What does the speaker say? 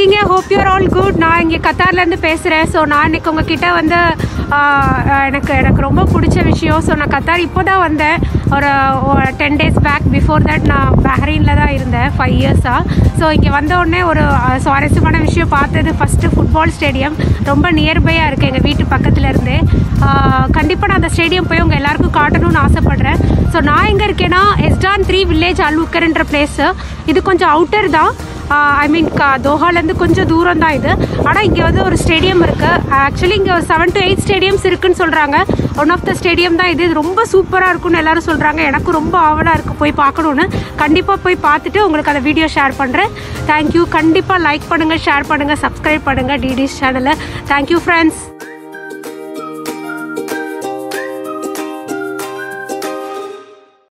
இருக்கீங்க hope your all good நான் இங்கே கத்தார்லேருந்து பேசுகிறேன் ஸோ நான் இன்னைக்கு உங்ககிட்ட வந்து ஆஹ், எனக்கு எனக்கு ரொம்ப பிடிச்ச விஷயம் ஸோ நான் கத்தார் இப்போ தான் வந்தேன் ஒரு ten days back before that நான் பஹ்ரைனில் தான் இருந்தேன் ஃபைவ் இயர்ஸாக ஸோ இங்கே வந்த உடனே ஒரு ஆஹ், சுவாரஸ்யமான விஷயம் பார்த்தது ஃபஸ்ட்டு ஃபுட்பால் ஸ்டேடியம் ரொம்ப நியர்பையாக இருக்குது எங்கள் வீட்டு பக்கத்தில் இருந்தே கண்டிப்பாக நான் அந்த ஸ்டேடியம் போய் உங்கள் எல்லாருக்கும் காட்டணும்னு ஆசைப்பட்றேன் ஸோ நான் எங்கே இருக்கேன்னா எஸ்டான் த்ரீ வில்லேஜ் அல்வுக்கர்ன்ற பிளேஸு இது கொஞ்சம் அவுட்டர் தான் ஐ மீன் க தோஹாலேருந்து கொஞ்சம் தூரம் தான் இது ஆனால் இங்கே வந்து ஒரு ஸ்டேடியம் இருக்குது ஆக்சுவலி இங்கே ஒரு செவன் டு எயிட் ஸ்டேடியம்ஸ் இருக்குன்னு சொல்கிறாங்க ஒன் ஆஃப் த ஸ்டேடியம் தான் இது இது ரொம்ப சூப்பராக இருக்கும்னு எல்லாரும் சொல்கிறாங்க எனக்கும் ரொம்ப ஆவலாக இருக்குது போய் பார்க்கணுன்னு கண்டிப்பாக போய் பார்த்துட்டு உங்களுக்கு அந்த வீடியோ ஷேர் பண்ணுறேன் தேங்க்யூ கண்டிப்பாக லைக் பண்ணுங்கள் ஷேர் பண்ணுங்கள் சப்ஸ்கிரைப் பண்ணுங்கள் டிடிஸ் சேனலை தேங்க்யூ ஃப்ரெண்ட்ஸ்